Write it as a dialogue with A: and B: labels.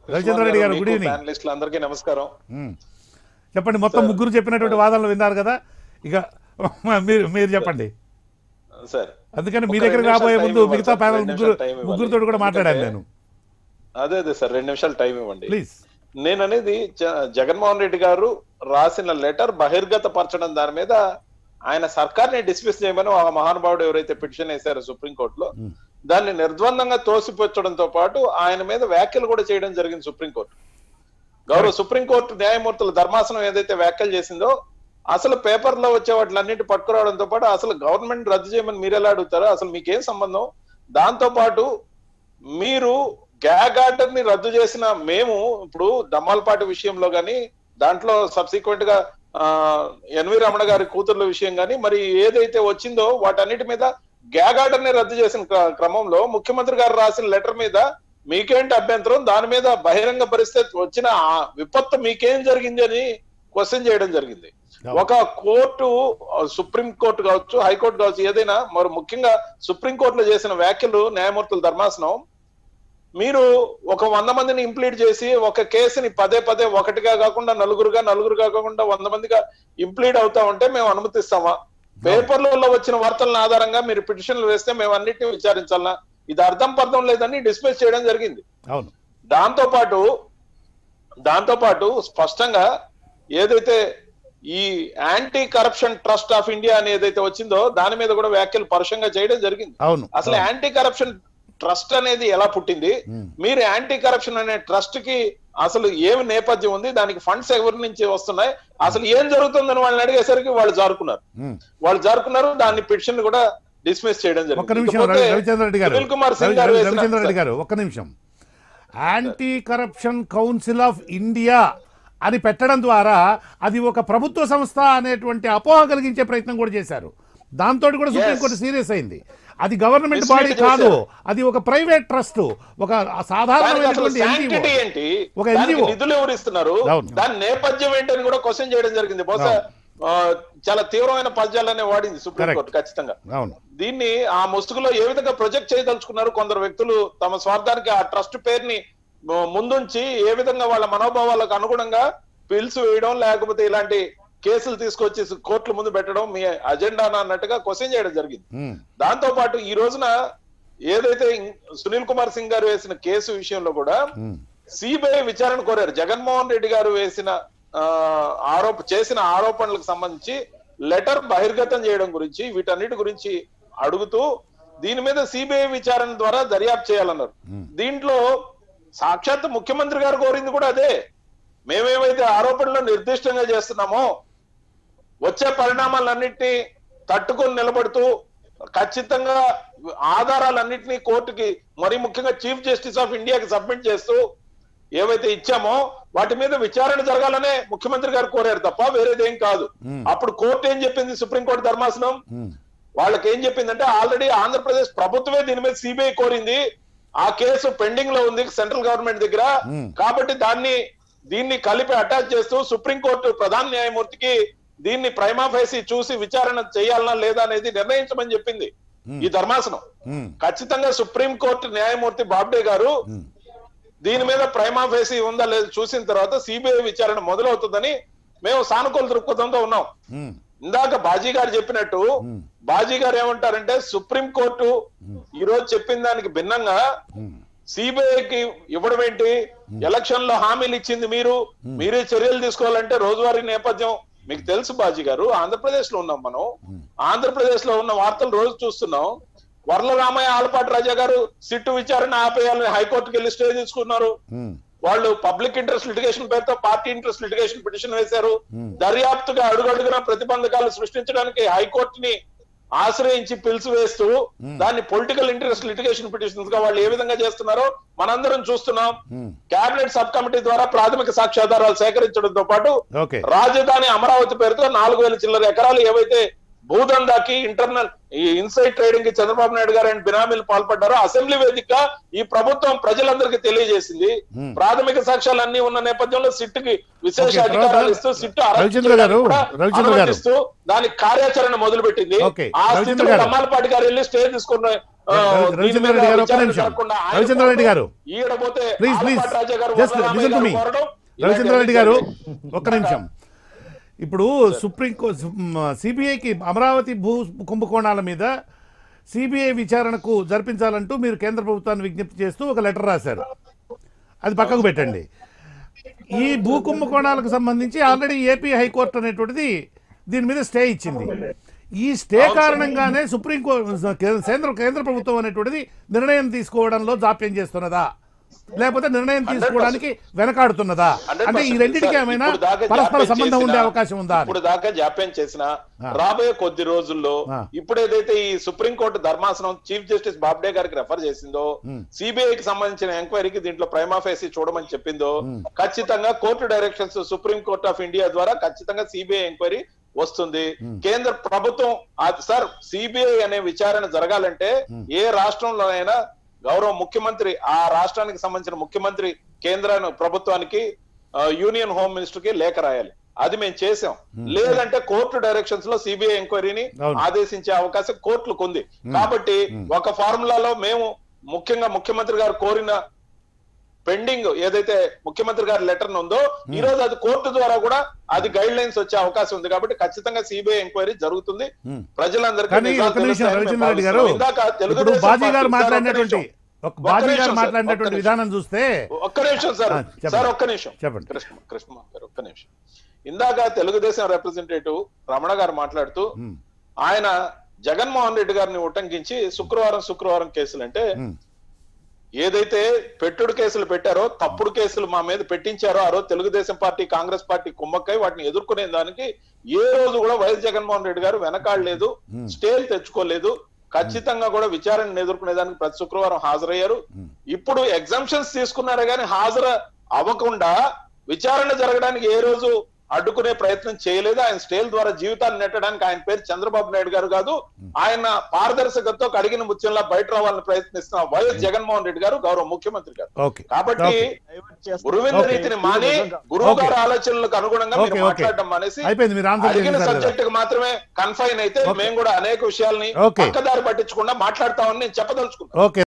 A: రవిచంద్ర రెడ్డి గారు good evening
B: ప్యానలిస్టులు అందరికీ నమస్కారం
A: ఉమ్. చెప్పండి మొత్తం ముగ్గురు చెప్పినటువంటి వాదనలు విన్నారు కదా ఇక మీరు మీరు చెప్పండి
B: సార్
A: అందుకని మీ
B: ఒక
A: దగ్గర
B: రెండు
A: రాబోయే
B: నిమిషాలు
A: ముందు
B: time
A: మిగతా
B: ఇవ్వండి
A: ప్యానల్
B: సార్, రెండు
A: ముగ్గురు
B: నిమిషాలు time ఇవ్వాలి.
A: ముగ్గురితో కూడా మాట్లాడాను
B: ఎందుకంటే-
A: నేను
B: అదే అదే సార్ రెండు నిమిషాలు టైం ఇవ్వండి
A: ప్లీజ్
B: నేను అనేది జ- జగన్మోహన్ రెడ్డి గారు రాసిన లెటర్ బహిర్గత పరచడం దాని మీద ఆయన సర్కార్ని డిస్మిస్ చేయమని ఆ మహానుభావుడు ఎవరైతే పిటిషన్ వేశారో సుప్రీంకోర్టులో
A: Hmm.
B: దాన్ని నిర్ద్వందంగా తోసిపుచ్చడంతో పాటు ఆయన మీద వ్యాఖ్యలు కూడా చేయడం జరిగింది సుప్రీంకోర్టు గౌరవ సుప్రీంకోర్టు న్యాయమూర్తుల ధర్మాసనం ఏదైతే వ్యాఖ్యలు చేసిందో అసలు పేపర్ లో వచ్చే వాటిలన్నింటి పట్టుకురావడంతో పాటు అసలు గవర్నమెంట్ రద్దు చేయమని మీరు ఎలా అడుగుతారో అసలు మీకేం సంబంధం దాంతో పాటు మీరు గ్యాగ్ ఆర్డర్ ని రద్దు చేసిన మేము ఇప్పుడు దమ్మాలపాటి విషయంలో గాని దాంట్లో సబ్సిక్వెంట్ గా ఆ, ఎన్వి రమణ గారి కూతుర్ల విషయం గాని మరి ఏదైతే వచ్చిందో వాటన్నిటి మీద గ్యాగ్ ఆర్డర్ ని రద్దు చేసిన క్ర- క్రమంలో ముఖ్యమంత్రి గారు రాసిన లెటర్ మీద మీకేంటి అభ్యంతరం దాని మీద బహిరంగ పరిస్థితి వచ్చిన ఆ విపత్తు మీకేం జరిగింది అని క్వశ్చన్ చేయడం జరిగింది ఒక కోర్టు సుప్రీం కోర్టు కావచ్చు హైకోర్టు కావచ్చు ఏదైనా మరి ముఖ్యంగా సుప్రీం కోర్టులో చేసిన వ్యాఖ్యలు న్యాయమూర్తుల ధర్మాసనం మీరు ఒక వంద మందిని ఇంప్లీట్ చేసి ఒక కేసుని పదే పదే ఒకటిగా కాకుండా నలుగురుగా నలుగురుగా కాకుండా వంద మందిగా ఇంప్లీట్ అవుతా ఉంటే మేము అనుమతిస్తామా పేపర్లలో వచ్చిన వార్తల ఆధారంగా మీరు పిటిషన్లు వేస్తే మేము అన్నిటిని విచారించాలనా ఇది అర్థం పర్థం లేదని డిస్మిస్ చేయడం జరిగింది
A: అవును
B: దాంతో పాటు దాంతో పాటు స్పష్టంగా ఏదైతే ఈ anti corruption trust of India అని ఏదైతే వచ్చిందో దాని మీద కూడా వ్యాఖ్యలు పరుషంగా చేయడం జరిగింది
A: అవును
B: అసలు యాంటీ కరప్షన్ ట్రస్ట్ అనేది ఎలా పుట్టింది
A: ఉమ్.
B: మీరు యాంటీ కరప్షన్ అనే ట్రస్ట్ కి అసలు ఏమి నేపథ్యం ఉంది దానికి ఫండ్స్ ఎవరి నుంచి వస్తున్నాయి అసలు ఏం జరుగుతుందని వాళ్ళని అడిగేసరికి వాళ్ళు జారుకున్నారు
A: ఉమ్.
B: వాళ్ళు జారుకున్నారు దాన్ని పిటిషన్ కూడా డిస్మిస్ చేయడం
A: ఒక్క
B: జరిగింది
A: నిమిషం
B: ఇకపోతే
A: రవి- రవిచంద్ర రెడ్డి గారు
B: సునీల్ కుమార్
A: రవి-
B: సింగ్ గారు
A: రవి-
B: వేసిన-
A: రవిచంద్ర రెడ్డి గారు ఒక్క నిమిషం anti corruption council of India అని పెట్టడం ద్వారా అది ఒక ప్రభుత్వ సంస్థ అనేటువంటి అపోహ కలిగించే ప్రయత్నం కూడా చేశారు దాంతో కూడా సుప్రీంకోర్టు సీరియస్ అయింది అది గవర్నమెంట్
B: Mislead
A: బాడీ కాదు
B: చేశారు.
A: అది ఒక ప్రైవేట్ ట్రస్ట్ ఒక
B: దానికి అసలు
A: సాధారణమైనటువంటి
B: sanctity
A: NGO.
B: ఏంటి
A: ఒక
B: దానికి
A: NGO.
B: నిధులు ఎవరు ఇస్తున్నారు
A: అవును.
B: దాని నేపథ్యం ఏంటని కూడా క్వశ్చన్ చేయడం జరిగింది బహుశా ఆ, చాలా తీవ్రమైన పద్యాలనే వాడింది సుప్రీంకోర్టు ఖచ్చితంగా
A: అవును
B: దీన్ని ఆ ముసుగులో ఏ విధంగా ప్రొజెక్ట్ చేయదలుచుకున్నారు కొందరు వ్యక్తులు తమ స్వార్థానికి ఆ ట్రస్ట్ పేరుని ము- ముందుంచి ఏ విధంగా వాళ్ళ మనోభావాలకు అనుగుణంగా పిల్స్ వేయడం లేకపోతే ఇలాంటి కేసులు తీసుకొచ్చి కోర్టుల ముందు పెట్టడం మీ అజెండా అన్నట్టుగా క్వశ్చన్ చేయడం జరిగింది
A: ఉమ్.
B: దాంతో పాటు ఈ రోజున ఏదైతే ఇం- సునీల్ కుమార్ సింగ్ గారు వేసిన కేసు విషయంలో కూడా
A: ఉమ్.
B: సిబిఐ విచారణ కోరారు జగన్మోహన్ రెడ్డి గారు వేసిన ఆ, ఆరోప చేసిన ఆరోపణలకు సంబంధించి లెటర్ బహిర్గతం చేయడం గురించి వీటన్నిటి గురించి అడుగుతూ దీని మీద సిబిఐ విచారణ ద్వారా దర్యాప్తు చేయాలన్నారు దీంట్లో సాక్షాత్ ముఖ్యమంత్రి గారు కోరింది కూడా అదే మేమేమైతే ఆరోపణలు నిర్దిష్టంగా చేస్తున్నామో వచ్చే పరిణామాలన్నింటినీ తట్టుకొని నిలబడుతూ ఖచ్చితంగా ఆధారాలన్నింటినీ కోర్టుకి మరి ముఖ్యంగా చీఫ్ జస్టిస్ ఆఫ్ ఇండియాకి సబ్మిట్ చేస్తూ ఏవైతే ఇచ్చామో వాటి మీద విచారణ జరగాలనే ముఖ్యమంత్రి గారు కోరారు తప్ప వేరేదేం కాదు
A: Hmm.
B: అప్పుడు కోర్టు ఏం చెప్పింది సుప్రీంకోర్టు ధర్మాసనం
A: ఉమ్.
B: వాళ్ళకి ఏం చెప్పిందంటే ఆల్రెడీ ఆంధ్రప్రదేశ్ ప్రభుత్వమే దీని మీద సిబిఐ కోరింది ఆ కేసు పెండింగ్ లో ఉంది సెంట్రల్ గవర్నమెంట్ దగ్గర
A: Hmm.
B: కాబట్టి దాన్ని దీన్ని కలిపి అటాచ్ చేస్తూ సుప్రీంకోర్టు ప్రధాన న్యాయమూర్తికి దీన్ని ప్రైమా ఫేసి చూసి విచారణ చేయాలనా లేదా అనేది నిర్ణయించమని చెప్పింది
A: Hmm.
B: ఈ ధర్మాసనం
A: ఉమ్.
B: ఖచ్చితంగా సుప్రీంకోర్టు న్యాయమూర్తి బాబ్డే గారు
A: ఉమ్.
B: దీని మీద ప్రైమా ఫేసి ఉందా లేదా చూసిన తర్వాత సిబిఐ విచారణ మొదలవుతుందని మేము సానుకూల దృక్పథంతో ఉన్నాం
A: ఉమ్.
B: ఇందాక బాజీ గారు చెప్పినట్టు
A: ఉమ్.
B: బాజీ గారు ఏమంటారంటే సుప్రీం కోర్టు ఈ రోజు చెప్పిన దానికి భిన్నంగా
A: ఉమ్.
B: సిబిఐకి ఇవ్వడం ఏంటి ఎలక్షన్ లో హామీలు ఇచ్చింది మీరు మీరే చర్యలు తీసుకోవాలంటే రోజువారీ నేపథ్యం మీకు తెలుసు బాజీ గారు ఆంధ్రప్రదేశ్ లో ఉన్నాం మనం ఆంధ్రప్రదేశ్ లో ఉన్న వార్తలు రోజు చూస్తున్నాం వర్ల రామయ్య ఆలపాటి రాజా గారు సిట్టు విచారణ ఆపేయాలని హైకోర్టుకి వెళ్ళి స్టే తీసుకున్నారు
A: ఉమ్.
B: వాళ్ళు పబ్లిక్ ఇంట్రెస్ట్ లిటిగేషన్ పేరుతో పార్టీ ఇంట్రెస్ట్ లిటిగేషన్ పిటిషన్ వేశారు దర్యాప్తుగా అడుగడుగున ప్రతిబంధకాలు సృష్టించడానికి హైకోర్టుని ఆశ్రయించి పిలుసు వేస్తూ దాన్ని పొలిటికల్ ఇంట్రెస్ట్ లిటిగేషన్ పిటిషన్స్ గా వాళ్ళు ఏ విధంగా చేస్తున్నారో మనందరం చూస్తున్నాం
A: ఉమ్.
B: కేబినెట్ సబ్ కమిటీ ద్వారా ప్రాథమిక సాక్ష్యాధారాలు సేకరించడంతో పాటు
A: ఓకే
B: రాజధాని అమరావతి పేరుతో నాలుగు వేల చిల్లర ఎకరాలు ఏవైతే భూదందాకి ఇంటర్నల్ ఈ ఇన్సైడ్ ట్రేడింగ్ కి చంద్రబాబు నాయుడు గారు అండ్ బినామీలు పాల్పడ్డారు అసెంబ్లీ వేదిక ఈ ప్రభుత్వం ప్రజలందరికీ తెలియజేసింది
A: Hmm.
B: ప్రాథమిక సాక్ష్యాలు అన్ని ఉన్న నేపథ్యంలో సిట్ కి విశేష
A: Okay,
B: అధికారాలు
A: తర్వాత
B: ఇస్తూ సిట్ అరెస్ట్
A: రవిచంద్ర గారు,
B: చేయడానికి కూడా
A: రవిచంద్ర గారు.
B: అనుమతిస్తూ దాని కార్యాచరణ మొదలు పెట్టింది
A: Okay,
B: ఆ
A: రవిచంద్ర
B: స్థితిలో
A: గారు.
B: కమ్మాలపాటి గారు వెళ్ళి స్టే తీసుకున్న ఆ,
A: రవి-
B: దీని
A: రవిచంద్ర
B: మీద
A: రెడ్డి గారు, ఒక్క
B: విచారణ
A: నిమిషం.
B: జరగకుండా ఆయన
A: రవిచంద్ర రెడ్డి గారు.
B: ఈడపోతే
A: ప్లీజ్ ప్లీజ్
B: ఆలపాటి రాజా గారు
A: జస్ట్
B: వరదరామయ్య
A: లిసన్ టు
B: గారు
A: మీ
B: కోరడం,
A: రవిచంద్ర
B: ఇలాంటి
A: రెడ్డి గారు
B: జరిగింది.
A: ఒక్క నిమిషం ఇప్పుడు సుప్రీం సిబిఐకి అమరావతి భూ కుంభకోణాల మీద సిబిఐ విచారణకు జరిపించాలంటూ మీరు కేంద్ర ప్రభుత్వాన్ని విజ్ఞప్తి చేస్తూ ఒక లెటర్ రాశారు అది పక్కకు పెట్టండి ఈ భూ కుంభకోణాలకు సంబంధించి ఆల్రెడీ ఏపీ హైకోర్టు అనేటువంటిది దీని మీద స్టే ఇచ్చింది ఈ స్టే కారణంగానే సుప్రీం కోర్టు కేంద్ర కేంద్ర ప్రభుత్వం అనేటువంటిది నిర్ణయం తీసుకోవడంలో జాప్యం చేస్తున్నదా లేకపోతే నిర్ణయం తీసుకోవడానికి వెనకాడుతున్నదా అంటే ఈ రెండింటికి ఏమైనా
B: ఇప్పుడు దాకా
A: పరస్పర
B: జాప్యం
A: సంబంధం ఉండే
B: చేసినా,
A: అవకాశం ఉందా అని?
B: ఇప్పుడు దాకా జాప్యం చేసిన
A: ఆ.
B: రాబోయే కొద్ది రోజుల్లో
A: ఆ.
B: ఇప్పుడు ఏదైతే ఈ సుప్రీంకోర్టు ధర్మాసనం చీఫ్ జస్టిస్ బాబ్డే గారికి రెఫర్ చేసిందో
A: ఉమ్.
B: సిబిఐకి సంబంధించిన ఎంక్వైరీకి దీంట్లో ప్రైమాఫేసి చూడమని చెప్పిందో ఖచ్చితంగా court directions supreme court of India ద్వారా ఖచ్చితంగా సిబిఐ ఎంక్వైరీ వస్తుంది కేంద్ర ప్రభుత్వం ఆ- సార్ సిబిఐ అనే విచారణ జరగాలంటే ఏ రాష్ట్రంలోనైనా గౌరవ ముఖ్యమంత్రి ఆ రాష్ట్రానికి సంబంధించిన ముఖ్యమంత్రి కేంద్ర ప్రభుత్వానికి ఆ, యూనియన్ హోమ్ మినిస్టర్ కి లేఖ రాయాలి అది మేము చేసాం లేదంటే కోర్టు డైరెక్షన్స్ లో సిబిఐ ఎంక్వైరీని
A: అవును.
B: ఆదేశించే అవకాశం కోర్టులకు ఉంది కాబట్టి ఒక ఫార్ములాలో మేము ముఖ్యంగా ముఖ్యమంత్రి గారు కోరిన పెండింగ్ ఏదైతే ముఖ్యమంత్రి గారి లెటర్ ఉందో ఈ రోజు అది కోర్టు ద్వారా కూడా అది గైడ్ లైన్స్ వచ్చే అవకాశం ఉంది కాబట్టి ఖచ్చితంగా సిబిఐ ఎంక్వైరీ జరుగుతుంది
A: Hmm.
B: ప్రజలందరికీ
A: కానీ
B: నిజాలు
A: ఒక నిమిషం
B: తెలుస్తాయని మేము
A: రవిచంద్ర రెడ్డి గారు
B: భావిస్తున్నాం. ఇందాక
A: ఇప్పుడు
B: తెలుగుదేశం
A: బాజీ గారు
B: పార్టీ- సార్, ఒక్క
A: మాట్లాడినటువంటి
B: నిమిషం.
A: ఒక
B: ఒక్క
A: బాజీ
B: నిమిషం
A: గారు
B: సార్,
A: మాట్లాడినటువంటి
B: ఒక్క
A: విధానం చూస్తే
B: ఒక్క నిమిషం సార్
A: ఆ, చెప్పండి.
B: సార్ ఒక్క నిమిషం
A: చెప్పండి.
B: కృష్ణ కృష్ణ గారు ఒక్క నిమిషం ఇందాక తెలుగుదేశం రిప్రజెంటేటివ్ రమణ గారు మాట్లాడుతూ
A: ఉమ్,
B: ఆయన జగన్మోహన్ రెడ్డి గారిని ఉటంకించి శుక్రవారం శుక్రవారం కేసులు అంటే
A: ఉమ్,
B: ఏదైతే పెట్టుడు కేసులు పెట్టారో తప్పుడు కేసులు మా మీద పెట్టించారో ఆ రోజు తెలుగుదేశం పార్టీ కాంగ్రెస్ పార్టీ కుమ్మక్కై వాటిని ఎదుర్కొనే దానికి ఏ రోజు కూడా వైఎస్ జగన్మోహన్ రెడ్డి గారు వెనకాడలేదు స్టేలు తెచ్చుకోలేదు ఖచ్చితంగా కూడా విచారణను ఎదుర్కొనే దానికి ప్రతి శుక్రవారం హాజరయ్యారు ఇప్పుడు ఎగ్జామ్షన్స్ తీసుకున్నారే కానీ హాజరు అవ్వకుండా విచారణ జరగడానికి ఏ రోజు అడ్డుకునే ప్రయత్నం చేయలేదు ఆయన స్టేల్ ద్వారా జీవితాన్ని నెట్టడానికి ఆయన పేరు చంద్రబాబు నాయుడు గారు కాదు ఆయన పారదర్శకతతో కడిగిన ముత్యంలా బయట రావాలని ప్రయత్నిస్తున్న వైఎస్ జగన్మోహన్ రెడ్డి గారు గౌరవ ముఖ్యమంత్రి గారు
A: ఓకే
B: కాబట్టి
A: ఓకే.
B: గురువింద
A: ఓకే.
B: రీతిని మాని గురువు
A: ఓకే.
B: గారి ఆలోచనలకు అనుగుణంగా
A: ఓకే,
B: మీరు
A: ఓకే.
B: మాట్లాడడం అనేసి
A: అయిపోయింది మీరు ఆన్సర్
B: అడిగిన
A: చేసేసారు కదా.
B: సబ్జెక్ట్ కి మాత్రమే కన్ఫైన్ అయితే
A: ఓకే.
B: మేము కూడా అనేక విషయాల్ని
A: ఓకే.
B: పక్కదారి పట్టించకుండా మాట్లాడతామని నేను చెప్పదలుచుకున్నాను
A: ఓకే